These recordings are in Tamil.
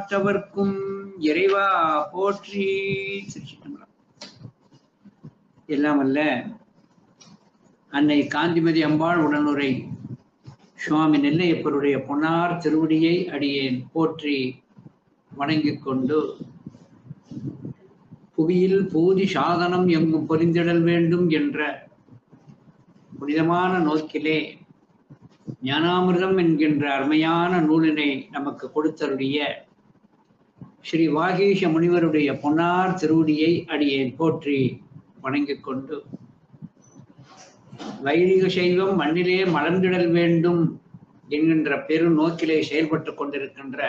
மற்றவர்க்கும் இறைவா போற்றி திருச்சிட்டம்பலம் எல்லாம் அல்ல அன்னை காந்திமதி அம்பாள் உடனுரை சுவாமி நெல்லையப்பருடைய பொன்னார் திருவடியை அடியேன் போற்றி வணங்கிக் கொண்டு புவியில் பூதி சாதனம் எங்கும் பொரிந்திடல் வேண்டும் என்ற புனிதமான நோக்கிலே ஞானாமிர்தம் என்கின்ற அருமையான நூலினை நமக்கு கொடுத்தருடைய ஸ்ரீ வாகீஷ முனிவருடைய பொன்னார் திருவடியை அடியேன் போற்றி வணங்கிக் கொண்டு வைதிக சைவம் மண்ணிலே மலர்ந்திடல் வேண்டும் என்கின்ற பெரு நோக்கிலே செயல்பட்டு கொண்டிருக்கின்ற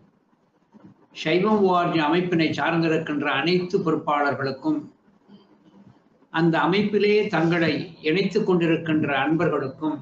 சைவம் வார்ஜ அமைப்பினை சார்ந்திருக்கின்ற அனைத்து பொறுப்பாளர்களுக்கும் அந்த அமைப்பிலே தங்களை இணைத்துக் கொண்டிருக்கின்ற அன்பர்களுக்கும்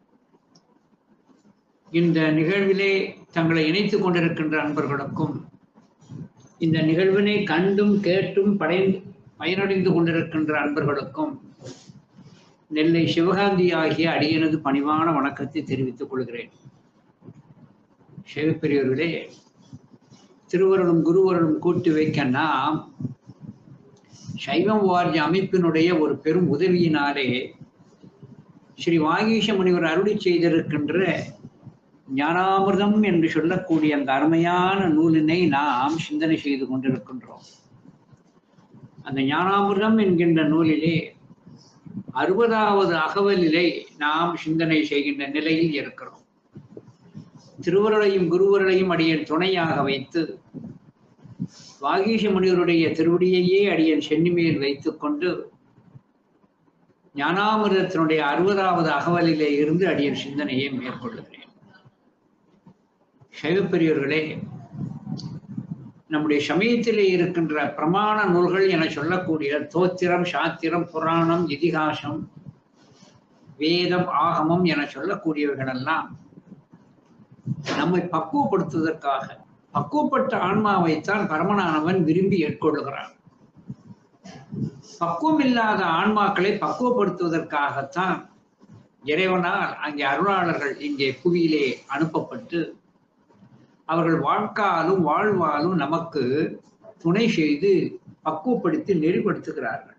இந்த நிகழ்விலே தங்களை இணைத்துக் கொண்டிருக்கின்ற அன்பர்களுக்கும் இந்த நிகழ்வினை கண்டும் கேட்டும் படைந்து பயனடைந்து கொண்டிருக்கின்ற அன்பர்களுக்கும் நெல்லை சிவகாந்தி ஆகிய அடியனது பணிவான வணக்கத்தை தெரிவித்துக் கொள்கிறேன் சிவபெரியவர்களே திருவருளும் குருவருளும் கூட்டி வைக்க நாம் சைவம் வாரிய அமைப்பினுடைய ஒரு பெரும் உதவியினாலே ஸ்ரீ வாகீஷ முனிவர் அருளி செய்திருக்கின்ற ஞானாமிர்தம் என்று சொல்லக்கூடிய அந்த அருமையான நூலினை நாம் சிந்தனை செய்து கொண்டிருக்கின்றோம் அந்த ஞானாமிர்தம் என்கின்ற நூலிலே அறுபதாவது அகவலிலே நாம் சிந்தனை செய்கின்ற நிலையில் இருக்கிறோம் திருவருளையும் குருவருளையும் அடியன் துணையாக வைத்து வாகீஷ முனிவருடைய திருவடியையே அடியன் சென்னிமேல் வைத்துக் கொண்டு ஞானாமிரதத்தினுடைய அறுபதாவது அகவலிலே இருந்து அடியன் சிந்தனையை மேற்கொள்ளுகிறேன் சைவப்பெரியவர்களே நம்முடைய சமயத்திலே இருக்கின்ற பிரமாண நூல்கள் என சொல்லக்கூடிய தோத்திரம் சாத்திரம் புராணம் இதிகாசம் வேதம் ஆகமம் என சொல்லக்கூடியவைகளெல்லாம் நம்மை பக்குவப்படுத்துவதற்காக பக்குவப்பட்ட ஆன்மாவைத்தான் பரமனானவன் விரும்பி ஏற்கொள்ளுகிறான் பக்குவம் இல்லாத ஆன்மாக்களை பக்குவப்படுத்துவதற்காகத்தான் இறைவனால் அங்கே அருளாளர்கள் இங்கே புவியிலே அனுப்பப்பட்டு அவர்கள் வாழ்க்காலும் வாழ்வாலும் நமக்கு துணை செய்து பக்குவப்படுத்தி நெறிப்படுத்துகிறார்கள்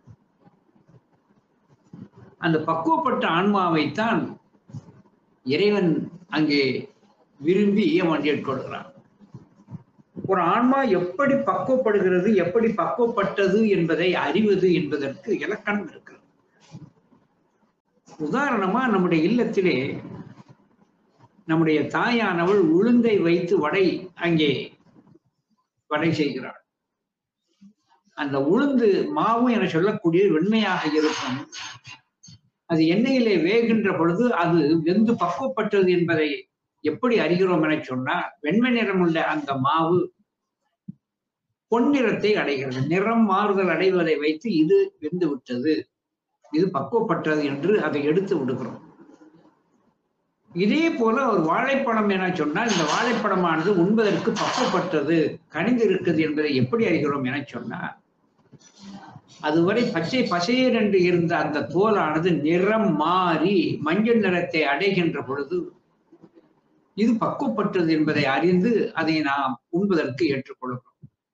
அந்த பக்குவப்பட்ட ஆன்மாவைத்தான் இறைவன் அங்கே விரும்பி அவன் ஏற்கொள்கிறான் ஒரு ஆன்மா எப்படி பக்குவப்படுகிறது எப்படி பக்குவப்பட்டது என்பதை அறிவது என்பதற்கு இலக்கணம் இருக்கிறது உதாரணமா நம்முடைய இல்லத்திலே நம்முடைய தாயானவள் உளுந்தை வைத்து வடை அங்கே வடை செய்கிறாள் அந்த உளுந்து மாவு என சொல்லக்கூடிய வெண்மையாக இருக்கும் அது எண்ணெயிலே வேகின்ற பொழுது அது வெந்து பக்குவப்பட்டது என்பதை எப்படி அறிகிறோம் என சொன்னால் வெண்மை நிறம் உள்ள அந்த மாவு பொன்னிறத்தை அடைகிறது நிறம் மாறுதல் அடைவதை வைத்து இது வெந்து விட்டது இது பக்குவப்பட்டது என்று அதை எடுத்து விடுகிறோம் இதே போல ஒரு வாழைப்பழம் என சொன்னால் இந்த வாழைப்பழமானது உண்பதற்கு பக்குவப்பட்டது கனிந்து இருக்குது என்பதை எப்படி அறிகிறோம் என சொன்னார் அதுவரை பச்சை பசையர் என்று இருந்த அந்த தோலானது நிறம் மாறி மஞ்சள் நிறத்தை அடைகின்ற பொழுது இது பக்குவப்பட்டது என்பதை அறிந்து அதை நாம் உண்பதற்கு ஏற்றுக்கொள்கிறோம்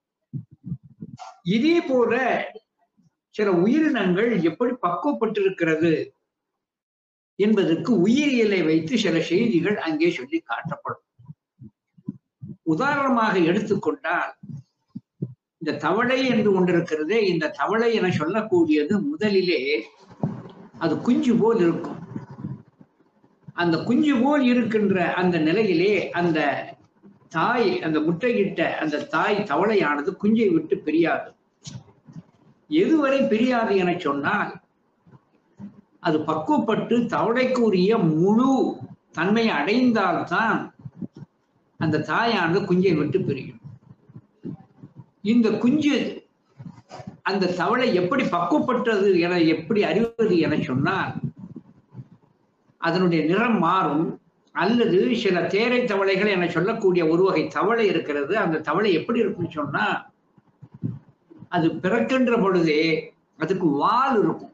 இதே போல சில உயிரினங்கள் எப்படி பக்குவப்பட்டிருக்கிறது என்பதற்கு உயிரியலை வைத்து சில செய்திகள் அங்கே சொல்லி காட்டப்படும் உதாரணமாக எடுத்துக்கொண்டால் இந்த தவளை என்று ஒன்றிருக்கிறதே இந்த தவளை என சொல்லக்கூடியது முதலிலே அது குஞ்சு போல் இருக்கும் அந்த குஞ்சு போல் இருக்கின்ற அந்த நிலையிலே அந்த தாய் அந்த முட்டையிட்ட அந்த தாய் தவளையானது குஞ்சை விட்டு பிரியாது எதுவரை பிரியாது என சொன்னால் அது பக்குவப்பட்டு தவளைக்குரிய முழு தன்மை அடைந்தால்தான் அந்த தாயானது குஞ்சை விட்டு பிரியும் இந்த குஞ்சு அந்த தவளை எப்படி பக்குவப்பட்டது என எப்படி அறிவது என சொன்னால் அதனுடைய நிறம் மாறும் அல்லது சில தேரை தவளைகள் என சொல்லக்கூடிய ஒரு வகை தவளை இருக்கிறது அந்த தவளை எப்படி இருக்குன்னு சொன்னா அது பிறக்கின்ற பொழுதே அதுக்கு வால் இருக்கும்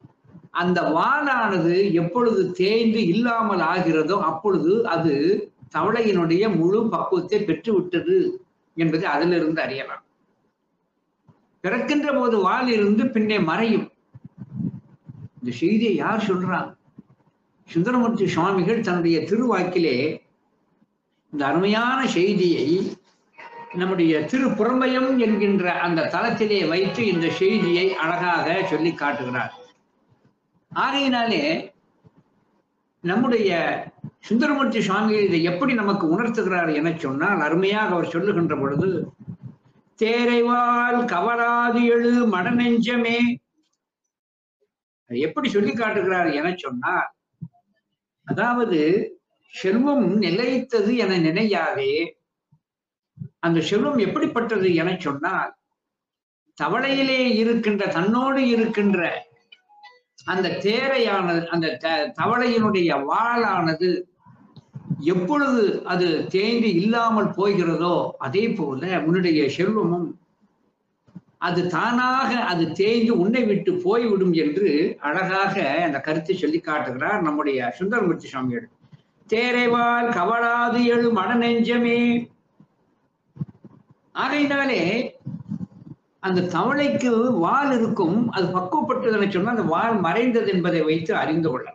அந்த வாலானது எப்பொழுது தேய்ந்து இல்லாமல் ஆகிறதோ அப்பொழுது அது தவளையினுடைய முழு பக்குவத்தை பெற்று விட்டது என்பதை அதிலிருந்து அறியலாம் பிறக்கின்ற போது வால் இருந்து பின்னே மறையும் இந்த செய்தியை யார் சொல்றாங்க சுந்தரமூர்த்தி சுவாமிகள் தன்னுடைய திருவாக்கிலே இந்த அருமையான செய்தியை நம்முடைய திருப்புறம்பயம் என்கின்ற அந்த தளத்திலே வைத்து இந்த செய்தியை அழகாக சொல்லி காட்டுகிறார் ஆகையினாலே நம்முடைய சுந்தரமூர்த்தி சுவாமிகள் இதை எப்படி நமக்கு உணர்த்துகிறார் என சொன்னால் அருமையாக அவர் சொல்லுகின்ற பொழுது தேரைவால் கவராது எழு மடநெஞ்சமே எப்படி சொல்லி காட்டுகிறார் என சொன்னார் அதாவது செல்வம் நிலைத்தது என நினையாதே அந்த செல்வம் எப்படிப்பட்டது என சொன்னால் தவளையிலே இருக்கின்ற தன்னோடு இருக்கின்ற அந்த தேரையானது அந்த தவளையினுடைய வாளானது எப்பொழுது அது தேங்கி இல்லாமல் போகிறதோ அதே போல உன்னுடைய செல்வமும் அது தானாக அது தேய்ந்து உன்னை விட்டு போய்விடும் என்று அழகாக அந்த கருத்தை சொல்லி காட்டுகிறார் நம்முடைய சுந்தரமூர்த்தி சுவாமிகள் தேரைவால் கவலாது எழு மனநெஞ்சமே ஆகையினாலே அந்த தவளைக்கு வால் இருக்கும் அது பக்குவப்பட்டதுன்னு சொன்னா அந்த வால் மறைந்தது என்பதை வைத்து அறிந்து கொள்ளலாம்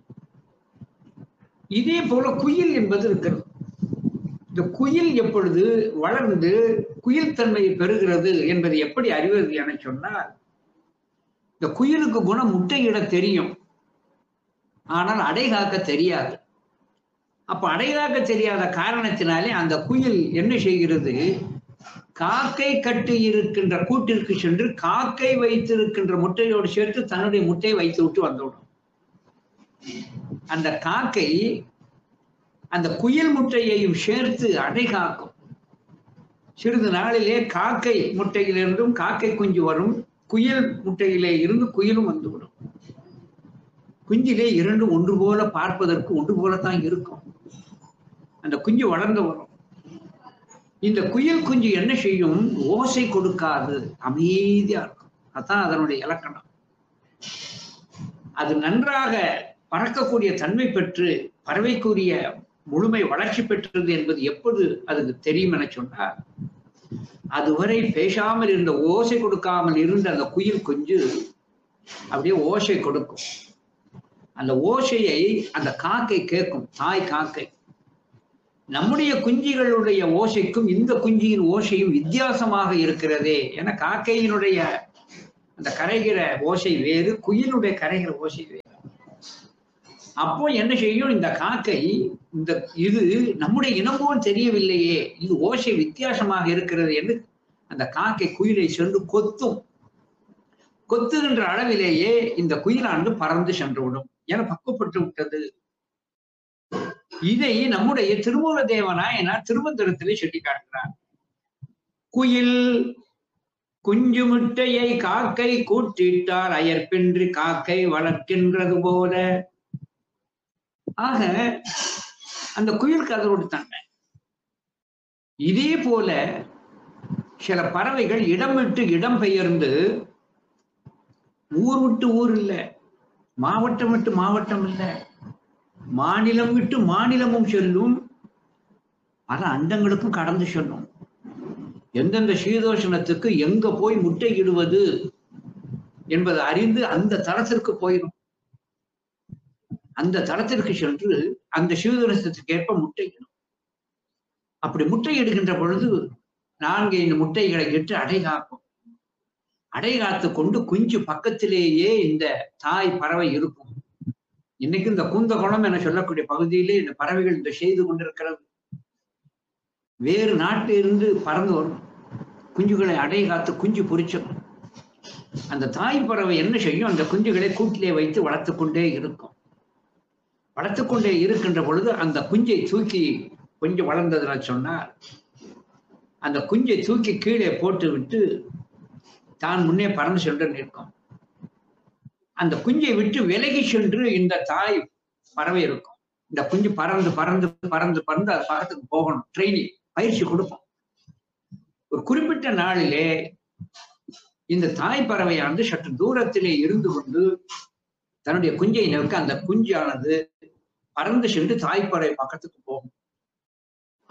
இதே போல குயில் என்பது இருக்கிறது இந்த குயில் எப்பொழுது வளர்ந்து குயில் தன்மையை பெறுகிறது என்பதை எப்படி அறிவது என சொன்னால் இந்த குயிலுக்கு குணம் முட்டையிட தெரியும் ஆனால் அடைகாக்க தெரியாது அப்ப அடைகாக்க தெரியாத காரணத்தினாலே அந்த குயில் என்ன செய்கிறது காக்கை கட்டி இருக்கின்ற கூட்டிற்கு சென்று காக்கை வைத்திருக்கின்ற முட்டையோடு சேர்த்து தன்னுடைய முட்டையை வைத்து விட்டு வந்துவிடும் அந்த காக்கை அந்த குயில் முட்டையையும் சேர்த்து அடை காக்கும் சிறிது நாளிலே காக்கை முட்டையிலிருந்தும் காக்கை குஞ்சு வரும் குயில் முட்டையிலே இருந்து குயிலும் வந்துவிடும் குஞ்சிலே இரண்டு ஒன்று போல பார்ப்பதற்கு ஒன்று போலத்தான் இருக்கும் அந்த குஞ்சு வளர்ந்து வரும் இந்த குயில் குஞ்சு என்ன செய்யும் ஓசை கொடுக்காது அமைதியா இருக்கும் அதான் அதனுடைய இலக்கணம் அது நன்றாக பறக்கக்கூடிய தன்மை பெற்று பறவைக்குரிய முழுமை வளர்ச்சி பெற்றது என்பது எப்போது அதுக்கு தெரியும் என சொன்னார் அதுவரை பேசாமல் இருந்த ஓசை கொடுக்காமல் இருந்த அந்த குயில் குஞ்சு அப்படியே ஓசை கொடுக்கும் அந்த ஓசையை அந்த காக்கை கேட்கும் தாய் காக்கை நம்முடைய குஞ்சுகளுடைய ஓசைக்கும் இந்த குஞ்சியின் ஓசையும் வித்தியாசமாக இருக்கிறதே என காக்கையினுடைய அந்த கரைகிற ஓசை வேறு குயிலுடைய கரைகிற ஓசை வேறு அப்போ என்ன செய்யும் இந்த காக்கை இந்த இது நம்முடைய இனமும் தெரியவில்லையே இது ஓசை வித்தியாசமாக இருக்கிறது என்று அந்த காக்கை குயிலை சென்று கொத்தும் கொத்துகின்ற அளவிலேயே இந்த குயிலானது பறந்து சென்றுவிடும் என பக்குவப்பட்டு விட்டது இதை நம்முடைய திருமூல தேவனாயனார் திருமந்திரத்திலே சொல்லி காட்டுகிறார் குயில் குஞ்சு முட்டையை காக்கை கூட்டிட்டார் அயற்பின்றி காக்கை வளர்க்கின்றது போல ஆக அந்த குயிலுக்கு அதோடு தன்மை இதே போல சில பறவைகள் இடம் விட்டு இடம் பெயர்ந்து ஊர் விட்டு ஊர் இல்லை மாவட்டம் விட்டு மாவட்டம் இல்லை மாநிலம் விட்டு மாநிலமும் செல்லும் பல அண்டங்களுக்கும் கடந்து செல்லும் எந்தெந்த சீதோஷணத்துக்கு எங்க போய் முட்டையிடுவது என்பதை அறிந்து அந்த தளத்திற்கு போயிடும் அந்த தளத்திற்கு சென்று அந்த சீதோஷத்துக்கு ஏற்ப முட்டையிடும் அப்படி முட்டையிடுகின்ற பொழுது நான்கு ஐந்து முட்டைகளை இட்டு அடை காக்கும் அடை காத்து கொண்டு குஞ்சு பக்கத்திலேயே இந்த தாய் பறவை இருக்கும் இன்னைக்கு இந்த குந்தகுளம் என சொல்லக்கூடிய பகுதியிலே இந்த பறவைகள் இந்த செய்து கொண்டிருக்கிறது வேறு நாட்டிலிருந்து பறந்து வரும் குஞ்சுகளை அடை காத்து குஞ்சு பொறிச்சிடும் அந்த தாய் பறவை என்ன செய்யும் அந்த குஞ்சுகளை கூட்டிலே வைத்து வளர்த்து கொண்டே இருக்கும் வளர்த்து கொண்டே இருக்கின்ற பொழுது அந்த குஞ்சை தூக்கி கொஞ்சம் வளர்ந்ததுன்னு சொன்னால் அந்த குஞ்சை தூக்கி கீழே போட்டு விட்டு தான் முன்னே பறந்து சென்று நிற்கும் அந்த குஞ்சை விட்டு விலகி சென்று இந்த தாய் பறவை இருக்கும் இந்த குஞ்சு பறந்து பறந்து பறந்து பறந்து அது பக்கத்துக்கு போகணும் ட்ரைனிங் பயிற்சி கொடுப்போம் ஒரு குறிப்பிட்ட நாளிலே இந்த தாய் பறவையானது சற்று தூரத்திலே இருந்து கொண்டு தன்னுடைய குஞ்சை நோக்க அந்த குஞ்சானது பறந்து சென்று தாய் பறவை பக்கத்துக்கு போகும்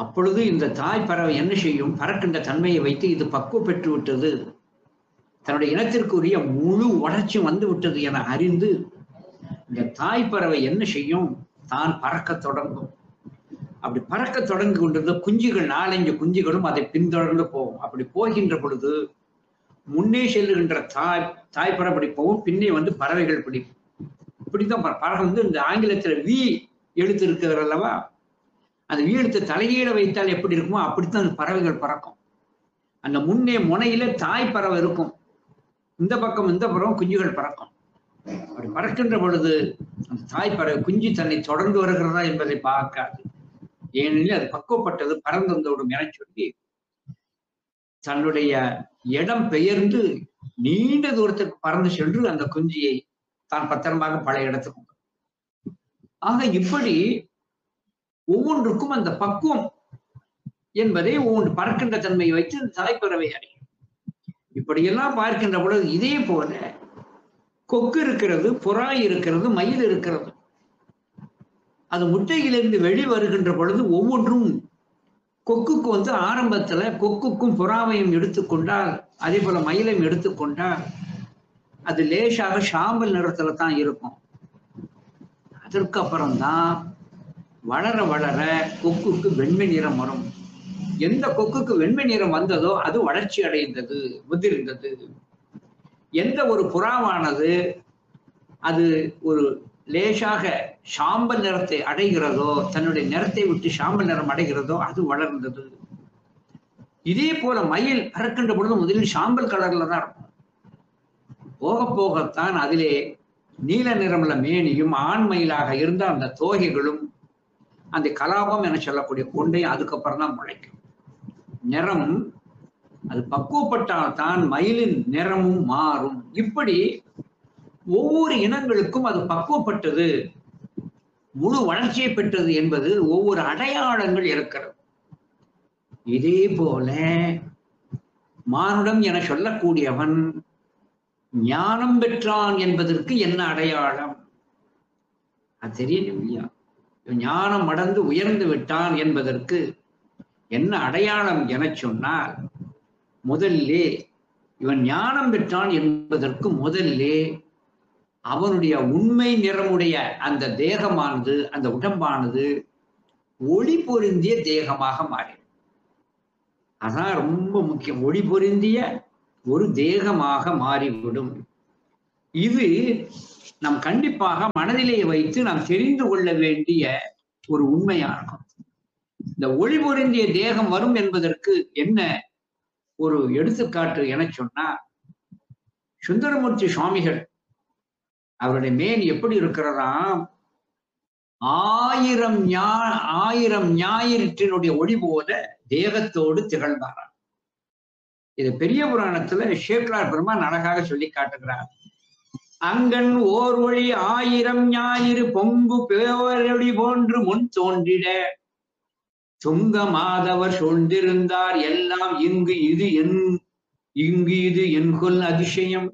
அப்பொழுது இந்த தாய் பறவை என்ன செய்யும் பறக்கின்ற தன்மையை வைத்து இது பக்குவ பெற்று விட்டது தன்னுடைய இனத்திற்குரிய முழு வளர்ச்சி வந்து விட்டது என அறிந்து இந்த தாய் பறவை என்ன செய்யும் தான் பறக்க தொடங்கும் அப்படி பறக்க தொடங்கி கொண்டிருந்த குஞ்சுகள் நாலஞ்சு குஞ்சுகளும் அதை பின்தொடர்ந்து போகும் அப்படி போகின்ற பொழுது முன்னே செல்லுகின்ற தாய் தாய் பறவை அப்படி போகும் பின்னே வந்து பறவைகள் பிடிக்கும் இப்படித்தான் பற- பறவை வந்து இந்த ஆங்கிலத்துல வி எழுத்து இருக்கிறது அல்லவா அந்த வி எழுத்து தலைகீழ வைத்தால் எப்படி இருக்குமோ அப்படித்தான் அந்த பறவைகள் பறக்கும் அந்த முன்னே முனையில தாய் பறவை இருக்கும் இந்த பக்கம் இந்த பக்கம் குஞ்சுகள் பறக்கும் அப்படி பறக்கின்ற பொழுது அந்த தாய் பறவை குஞ்சு தன்னை தொடர்ந்து வருகிறதா என்பதை பார்க்காது ஏனெனில் அது பக்குவப்பட்டது பறந்து வந்துவிடும் என சொல்லி தன்னுடைய இடம் பெயர்ந்து நீண்ட தூரத்துக்கு பறந்து சென்று அந்த குஞ்சியை தான் பத்திரமாக பழைய இடத்துக்கு கொண்டு வரும். ஆக இப்படி ஒவ்வொன்றுக்கும் அந்த பக்குவம் என்பதை ஒவ்வொன்று பறக்கின்ற தன்மையை வைத்து இந்த தாய்ப்பறவை அடையும் இப்படியெல்லாம் பார்க்கின்ற பொழுது இதே போல கொக்கு இருக்கிறது புறா இருக்கிறது மயில் இருக்கிறது அது முட்டையிலிருந்து வெளி வருகின்ற பொழுது ஒவ்வொன்றும் கொக்குக்கு வந்து ஆரம்பத்துல கொக்குக்கும் புறாவையும் எடுத்துக்கொண்டால் அதே போல மயிலையும் எடுத்துக்கொண்டால் அது லேசாக சாம்பல் நிறத்துல தான் இருக்கும் அதற்கு அப்புறம்தான் வளர வளர கொக்குக்கு வெண்மை நிறம் வரும் எந்த கொக்குக்கு வெண்மை நிறம் வந்ததோ அது வளர்ச்சி அடைந்தது முதிர்ந்தது எந்த ஒரு புறாவானது அது ஒரு லேசாக சாம்பல் நிறத்தை அடைகிறதோ தன்னுடைய நிறத்தை விட்டு சாம்பல் நிறம் அடைகிறதோ அது வளர்ந்தது இதே போல மயில் பறக்கின்ற பொழுது முதலில் சாம்பல் கலர்ல தான் இருக்கும் போக போகத்தான் அதிலே நீல நிறமுள்ள மேனியும் ஆண் மயிலாக இருந்த அந்த தோகைகளும் அந்த கலாபம் என சொல்லக்கூடிய கொண்டையும் அதுக்கப்புறம் தான் முளைக்கும் நிறம் அது பக்குவப்பட்டால் தான் மயிலின் நிறமும் மாறும் இப்படி ஒவ்வொரு இனங்களுக்கும் அது பக்குவப்பட்டது முழு வளர்ச்சியை பெற்றது என்பது ஒவ்வொரு அடையாளங்கள் இருக்கிறது இதே போல மானுடம் என சொல்லக்கூடியவன் ஞானம் பெற்றான் என்பதற்கு என்ன அடையாளம் அது தெரியணும் இல்லையா இவன் ஞானம் அடைந்து உயர்ந்து விட்டான் என்பதற்கு என்ன அடையாளம் என சொன்னால் முதல்லே இவன் ஞானம் பெற்றான் என்பதற்கு முதல்லே அவனுடைய உண்மை நிறமுடைய அந்த தேகமானது அந்த உடம்பானது ஒளி பொருந்திய தேகமாக மாறிடும் அதான் ரொம்ப முக்கியம் ஒளி பொருந்திய ஒரு தேகமாக மாறிவிடும் இது நாம் கண்டிப்பாக மனதிலே வைத்து நாம் தெரிந்து கொள்ள வேண்டிய ஒரு உண்மையாகும் இந்த ஒளி பொருந்திய தேகம் வரும் என்பதற்கு என்ன ஒரு எடுத்துக்காட்டு என சொன்னா சுந்தரமூர்த்தி சுவாமிகள் அவருடைய மேன் எப்படி இருக்கிறதாம் ஆயிரம் ஞா ஆயிரம் ஞாயிற்றினுடைய ஒளி போல தேகத்தோடு திகழ்ந்தாராம் இது பெரிய புராணத்துல ஷேக்லார் பெருமான் அழகாக சொல்லி காட்டுகிறார் அங்கன் ஓர் ஒளி ஆயிரம் ஞாயிறு பொங்கு பேரொளி போன்று முன் தோன்றிட துங்க மாதவர் சூழ்ந்திருந்தார் எல்லாம் இங்கு இது என் இங்கு இது என் கொல் அதிசயம்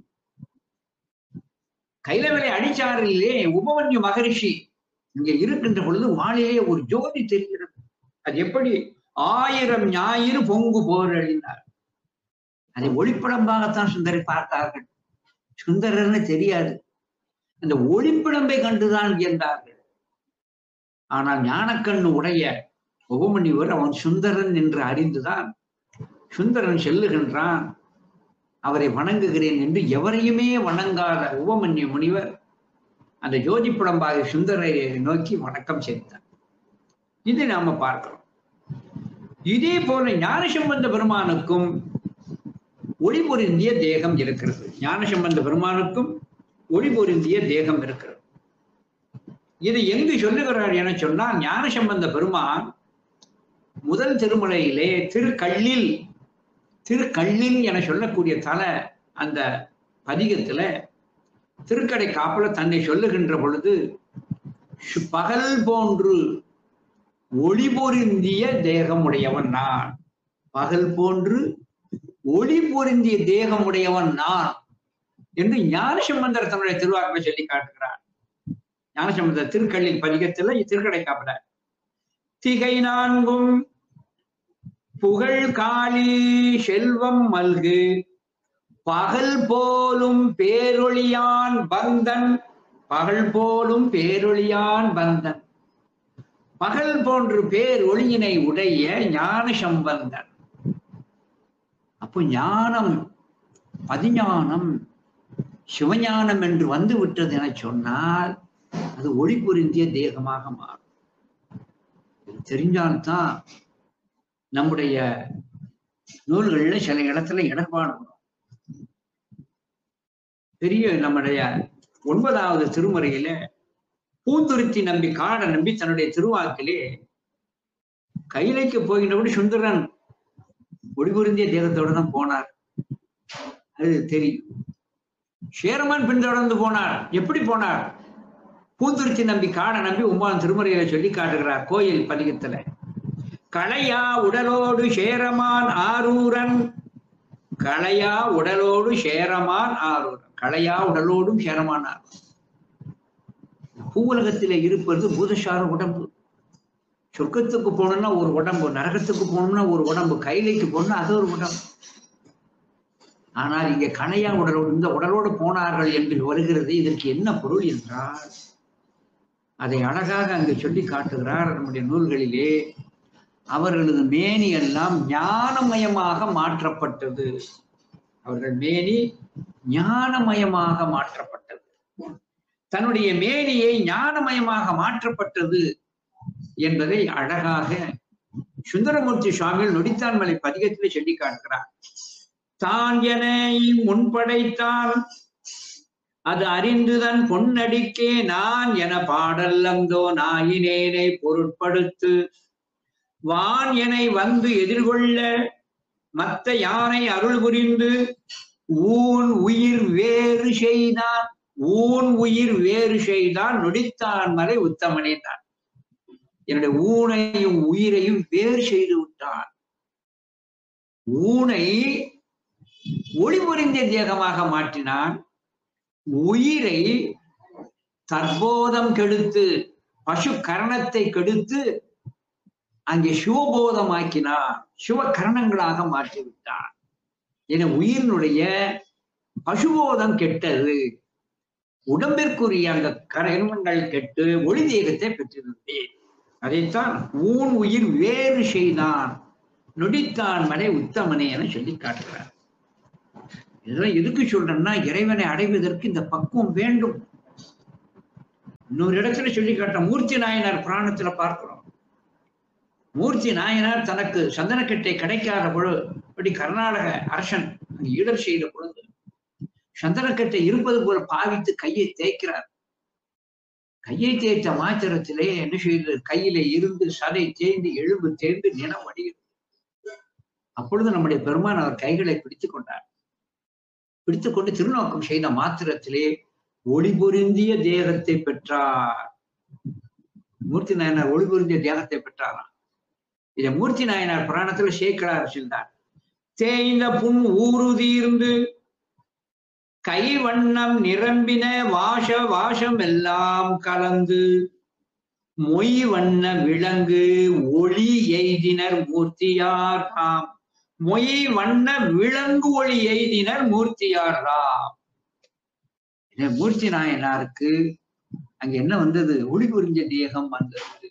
கைலவரை அடிச்சாரிலே உபமன்யு மகரிஷி இங்க இருக்கின்ற பொழுது வானிலே ஒரு ஜோதி தெரிகிறது அது எப்படி ஆயிரம் ஞாயிறு பொங்கு போரழினார் அதை ஒளிப்படம்பாகத்தான் சுந்தரை பார்த்தார்கள் சுந்தரர்னு தெரியாது அந்த ஒளிப்பிடம்பை கண்டுதான் வியந்தார்கள் ஆனால் ஞானக்கண்ணு உடைய உபமணிவர் அவன் சுந்தரன் என்று அறிந்துதான் சுந்தரன் செல்லுகின்றான் அவரை வணங்குகிறேன் என்று எவரையுமே வணங்காத உபமன்ய முனிவர் அந்த ஜோதி புலம்பாக சுந்தரை நோக்கி வணக்கம் செய்தார் இதை நாம பார்க்கிறோம் இதே போல ஞானசம்பந்த பெருமானுக்கும் ஒளி பொருந்திய தேகம் இருக்கிறது ஞானசம்பந்த பெருமானுக்கும் ஒளி பொருந்திய தேகம் இருக்கிறது இது எங்கு சொல்லுகிறார் என சொன்னால் ஞானசம்பந்த பெருமான் முதல் திருமலையிலே திருக்கள்ளில் திருக்கள்ளில் என சொல்லக்கூடிய தல அந்த பதிகத்துல திருக்கடை காப்புல தன்னை சொல்லுகின்ற பொழுது சு- பகல் போன்று ஒளி பொருந்திய தேகமுடையவன் நான் பகல் போன்று ஒளி பொருந்திய தேகமுடையவன் நான் என்று ஞானசம்பந்தர் தன்னுடைய திருவாக்கில் சொல்லி காட்டுகிறார் ஞானசம்பந்தர் திருக்கள்ளில் பதிகத்துல திருக்கடை காப்புல திகை நான்கும் புகழ் காளி செல்வம் மல்கு பகல் போலும் பேரொளியான் பந்தன் பகல் போலும் பேரொளியான் பந்தன் பகல் போன்று பேரொளியினை உடைய ஞான சம்பந்தன் அப்போ ஞானம் பதிஞானம் சிவஞானம் என்று வந்து விட்டது என சொன்னால் அது ஒளி பொருந்திய தேகமாக மாறும் இது தெரிஞ்சால்தான் நம்முடைய நூல்கள்ல சில இடத்துல இடர்பாடு வரும் பெரிய நம்முடைய ஒன்பதாவது திருமுறையில பூந்துருத்தி நம்பி காடை நம்பி தன்னுடைய திருவாக்கிலே கைலைக்கு போகின்றபடி சுந்தரன் ஒளிபுரிந்திய தேகத்தோட தான் போனார் அது தெரியும் சேரமான் பின்தொடர்ந்து போனார் எப்படி போனார் பூந்துருத்தி நம்பி காடை நம்பி ஒன்பதாம் திருமுறையில சொல்லி காட்டுகிறார் கோயில் பதிகத்துல களையா உடலோடு சேரமான் ஆரூரன் களையா உடலோடு சேரமான் ஆரூரன் களையா உடலோடும் சேரமான் ஆரூரன் பூவுலகத்திலே இருப்பது பூதசார உடம்பு சொர்க்கத்துக்கு போகணும்னா ஒரு உடம்பு நரகத்துக்கு போகணும்னா ஒரு உடம்பு கைலைக்கு போகணும்னா அது ஒரு உடம்பு ஆனால் இங்க கணையா உடலோடு இந்த உடலோடு போனார்கள் என்று வருகிறது இதற்கு என்ன பொருள் என்றால் அதை அழகாக அங்கு சொல்லி காட்டுகிறார் நம்முடைய நூல்களிலே அவர்களது மேனி எல்லாம் ஞானமயமாக மாற்றப்பட்டது அவர்கள் மேனி ஞானமயமாக மாற்றப்பட்டது தன்னுடைய மேனியை ஞானமயமாக மாற்றப்பட்டது என்பதை அழகாக சுந்தரமூர்த்தி சுவாமிகள் நொடித்தான்மலை பதிகத்திலே சொல்லி காட்டுகிறார் தான் என முன்படைத்தான் அது அறிந்துதன் பொன்னடிக்கே நான் என பாடல்லந்தோ நாயினேனை பொருட்படுத்து வான் எனை வந்து எதிர்கொள்ள மத்த யானை அருள் புரிந்து ஊன் உயிர் வேறு செய்தான் ஊன் உயிர் வேறு செய்தான் நொடித்தான் மலை உத்தமனே தான் என்னுடைய ஊனையும் உயிரையும் வேறு செய்து விட்டான் ஊனை ஒளிபுரிந்த தேகமாக மாற்றினான் உயிரை தற்போதம் கெடுத்து பசு கரணத்தை கெடுத்து அங்கே சிவபோதமாக்கினான் சிவ கரணங்களாக மாற்றி விட்டான் என உயிரினுடைய பசுபோதம் கெட்டது உடம்பிற்குரிய அந்த கரணங்கள் கெட்டு ஒளி தேகத்தை பெற்றிருந்தேன் அதைத்தான் ஊன் உயிர் வேறு செய்தான் நொடித்தான் மலை உத்தமனே என சொல்லி காட்டுகிறார் இதெல்லாம் எதுக்கு சொல்றேன்னா இறைவனை அடைவதற்கு இந்த பக்குவம் வேண்டும் இன்னொரு இடத்துல சொல்லி காட்ட மூர்த்தி நாயனார் புராணத்துல பார்க்கிறோம் மூர்த்தி நாயனார் தனக்கு சந்தனக்கட்டை கிடைக்காத பொழுது இப்படி கர்நாடக அரசன் அங்கு ஈடர் செய்த பொழுது சந்தனக்கட்டை இருப்பது போல பாவித்து கையை தேய்க்கிறார் கையை தேய்த்த மாத்திரத்திலே என்ன செய்தது கையிலே இருந்து சதை தேய்ந்து எலும்பு தேய்ந்து நிலம் வடிகிறது அப்பொழுது நம்முடைய பெருமான் அவர் கைகளை பிடித்துக் கொண்டார் பிடித்துக் கொண்டு திருநோக்கம் செய்த மாத்திரத்திலே ஒளி பொருந்திய தேகத்தை பெற்றார் மூர்த்தி நாயனார் ஒளி பொருந்திய தேகத்தை பெற்றாராம் இதை மூர்த்தி நாயனார் புராணத்துல சேர்க்கிறார் சென்றார் தேய்ந்த புண் ஊறுதீர்ந்து கை வண்ணம் நிரம்பின வாச வாசம் எல்லாம் கலந்து மொய் வண்ண விலங்கு ஒளி எய்தினர் மூர்த்தியார் ராம் மொய் வண்ண விலங்கு ஒளி எய்தினர் மூர்த்தியார் ராம் இதை மூர்த்தி நாயனாருக்கு அங்க என்ன வந்தது ஒளி புரிஞ்ச தேகம் வந்தது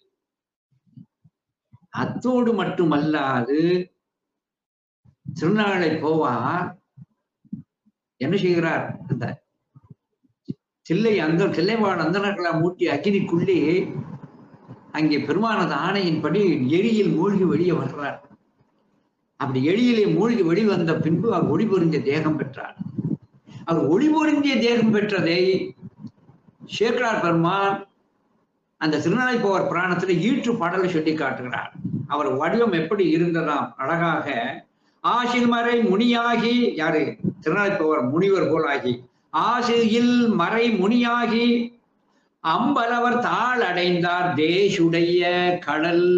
அத்தோடு மட்டுமல்லாது திருநாளை போவார் என்ன செய்கிறார் அந்த தில்லை அந்த தில்லைவாழ் அந்தனர்களா மூட்டி அக்கினிக்குள்ளே அங்கே பெருமானது ஆணையின்படி எரியில் மூழ்கி வெளியே வர்றார் அப்படி எளியிலே மூழ்கி வெளிவந்த பின்பு அவர் ஒளி பொருந்திய தேகம் பெற்றார் அவர் ஒளி பொருந்திய தேகம் பெற்றதை சேக்கரார் பெருமான் அந்த திருநாளை போவர் புராணத்துல ஈற்று பாடலை சொல்லி காட்டுகிறார் அவர் வடிவம் எப்படி இருந்ததாம் அழகாக ஆசில் மறை முனியாகி யாரு திருநாளை போவர் முனிவர் போலாகி ஆசியில் மறை முனியாகி அம்பலவர் தாள் அடைந்தார் தேசுடைய கடல்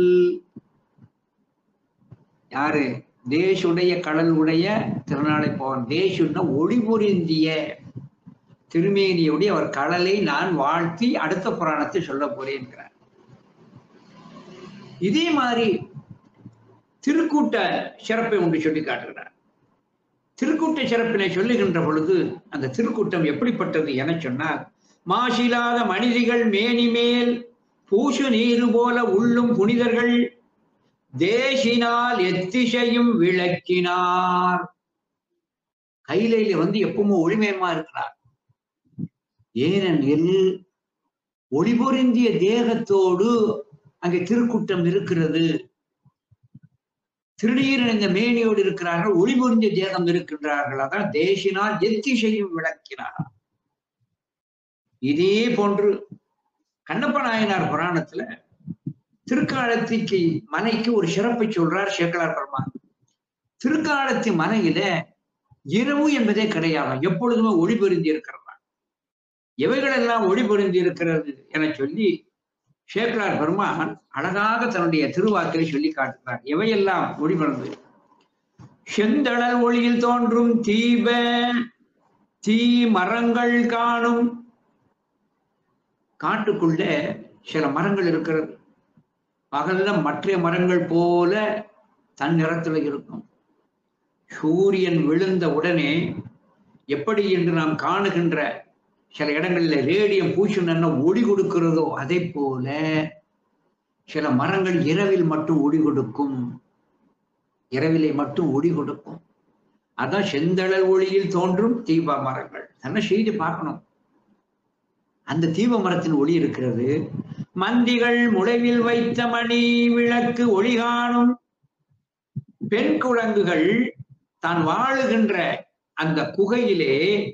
யாரு தேசுடைய கடல் உடைய திருநாளை போவார் தேசுன்னா ஒளிபுரிந்திய திருமேனியுடைய அவர் கடலை நான் வாழ்த்தி அடுத்த புராணத்தை சொல்ல போறேன் இதே மாதிரி திருக்கூட்ட சிறப்பை ஒன்று சொல்லி காட்டுகிறார் திருக்கூட்ட சிறப்பினை சொல்லுகின்ற பொழுது அந்த திருக்கூட்டம் எப்படிப்பட்டது என சொன்னால் மாசிலாத மனிதிகள் மேனிமேல் பூசு நீரு போல உள்ளும் புனிதர்கள் தேசினால் எத்திசையும் விளக்கினார் கையில வந்து எப்பவும் ஒளிமயமா இருக்கிறார் ஏனெனில் ஒளிபொருந்திய தேகத்தோடு அங்கே திருக்கூட்டம் இருக்கிறது திருநீர் இந்த மேனியோடு இருக்கிறார்கள் ஒளிபொருந்திய தேகம் இருக்கின்றார்கள் அதான் தேசினால் எத்திசையும் விளக்கினார் இதே போன்று கண்ணப்ப நாயனார் புராணத்துல திருக்காலத்திக்கு மனைக்கு ஒரு சிறப்பை சொல்றார் சேக்கலார் பெருமான் திருக்காலத்தி மனையில இரவு என்பதே கிடையாது எப்பொழுதுமே ஒளி பொருந்தி இருக்கிறதா எவைகளெல்லாம் ஒளி பொருந்தி இருக்கிறது என சொல்லி சேக்கலார் பெருமான் அழகாக தன்னுடைய திருவாக்கிலை சொல்லி காட்டுகிறார் எவையெல்லாம் ஒளி பொருந்து செந்தளல் ஒளியில் தோன்றும் தீப தீ மரங்கள் காணும் காட்டுக்குள்ள சில மரங்கள் இருக்கிறது பகல்ல மற்ற மரங்கள் போல தன் நிறத்துல இருக்கும் சூரியன் விழுந்த உடனே எப்படி என்று நாம் காணுகின்ற சில இடங்கள்ல ரேடியம் பூசின ஒளி கொடுக்கிறதோ அதே போல சில மரங்கள் இரவில் மட்டும் ஒளி கொடுக்கும் இரவிலே மட்டும் ஒளி கொடுக்கும் அதான் செந்தழல் ஒளியில் தோன்றும் தீப மரங்கள் என்ன செய்து பார்க்கணும் அந்த தீப மரத்தின் ஒளி இருக்கிறது மந்திகள் முளைவில் வைத்த மணி விளக்கு ஒளி காணும் பெண் குரங்குகள் தான் வாழுகின்ற அந்த குகையிலே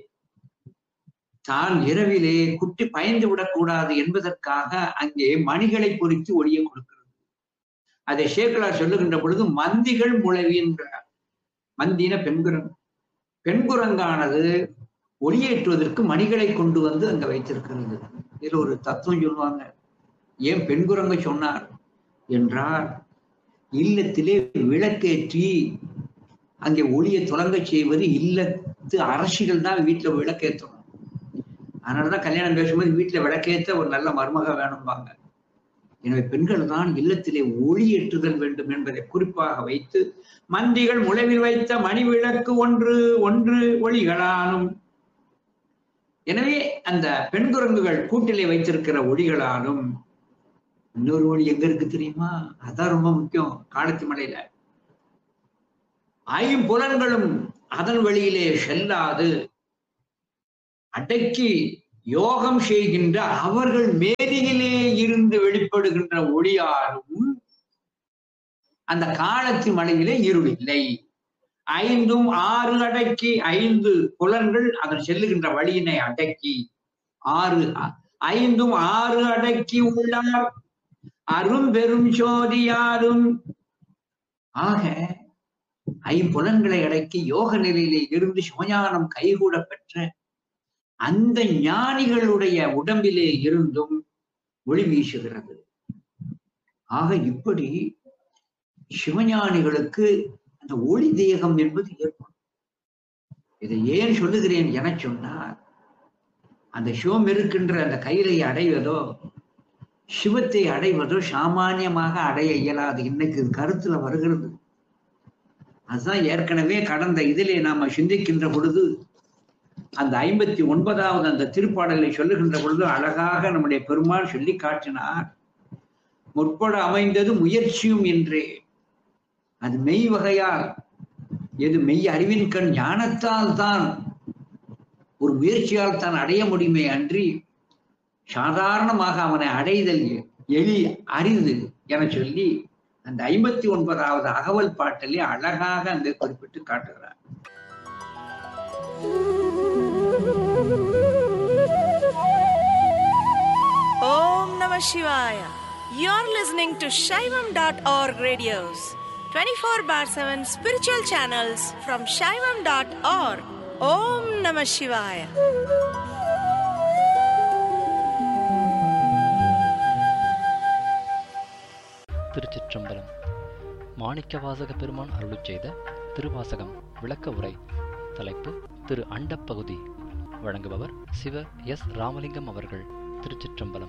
தான் இரவிலே குட்டி பயந்து விடக்கூடாது என்பதற்காக அங்கே மணிகளை பொறித்து ஒளியை கொடுக்கிறது அதை சேக்கலார் சொல்லுகின்ற பொழுது மந்திகள் முளைவின்றார் மந்தின பெண்குரங்கு பெண்குரங்கானது ஒளியேற்றுவதற்கு மணிகளை கொண்டு வந்து அங்க வைத்திருக்கிறது இதுல ஒரு தத்துவம் சொல்லுவாங்க ஏன் பெண்குரங்க சொன்னார் என்றால் இல்லத்திலே விளக்கேற்றி அங்கே ஒளியை தொடங்க செய்வது இல்லத்து அரசிகள் தான் வீட்டுல விளக்கேற்றணும் அதனாலதான் கல்யாணம் பேசும்போது வீட்டுல விளக்கேற்ற ஒரு நல்ல மருமக வேணும்பாங்க எனவே பெண்கள் தான் இல்லத்திலே ஒளி ஏற்றுதல் வேண்டும் என்பதை குறிப்பாக வைத்து மந்திகள் முளைவில் வைத்த மணி விளக்கு ஒன்று ஒன்று ஒளிகளாலும் எனவே அந்த பெண் குரங்குகள் கூட்டிலே வைத்திருக்கிற ஒளிகளாலும் இன்னொரு ஒளி எங்க இருக்கு தெரியுமா அதான் ரொம்ப முக்கியம் காலத்து மலையில ஐம்புலன்களும் அதன் வழியிலே செல்லாது அடக்கி யோகம் செய்கின்ற அவர்கள் மேதியிலே இருந்து வெளிப்படுகின்ற ஒளியாலும் அந்த காலத்து மலையிலே இருள் இல்லை ஐந்தும் ஆறு அடக்கி ஐந்து புலன்கள் அதன் செல்லுகின்ற வழியினை அடக்கி ஆறு ஐந்தும் ஆறு அடக்கி உள்ளார் அரும் பெரும் சோதியாரும் ஆக ஐம்புலன்களை அடக்கி யோக நிலையிலே இருந்து சிவஞானம் கைகூட பெற்ற அந்த ஞானிகளுடைய உடம்பிலே இருந்தும் ஒளி வீசுகிறது ஆக இப்படி சிவஞானிகளுக்கு அந்த ஒளி தேகம் என்பது ஏற்படும் இதை ஏன் சொல்லுகிறேன் என சொன்னார் அந்த சிவம் இருக்கின்ற அந்த கையிலை அடைவதோ சிவத்தை அடைவதோ சாமானியமாக அடைய இயலாது இன்னைக்கு கருத்துல வருகிறது அதுதான் ஏற்கனவே கடந்த இதிலே நாம சிந்திக்கின்ற பொழுது அந்த ஐம்பத்தி ஒன்பதாவது அந்த திருப்பாடலை சொல்லுகின்ற பொழுது அழகாக நம்முடைய பெருமாள் சொல்லி காட்டினார் முற்பட அமைந்தது முயற்சியும் என்றே அது மெய் வகையால் எது மெய் அறிவின் கண் ஞானத்தால் தான் ஒரு முயற்சியால் தான் அடைய முடியுமே அன்றி சாதாரணமாக அவனை அடைதல் எளி அரிது என சொல்லி அந்த ஐம்பத்தி ஒன்பதாவது அகவல் பாட்டிலே அழகாக அங்கே குறிப்பிட்டு காட்டுகிறார் Om Namah Shivaya. You're listening to Shaivam.org radios, 24 bar 7 spiritual channels from Shaivam.org. Om Namah Shivaya. திருச்சிற்றம்பலம் மாணிக்கவாசக பெருமான் அருளுச் செய்த திருவாசகம் விளக்க உரை தலைப்பு திரு அண்டப்பகுதி வழங்குபவர் சிவ எஸ் ராமலிங்கம் அவர்கள் திருச்சிற்றம்பலம்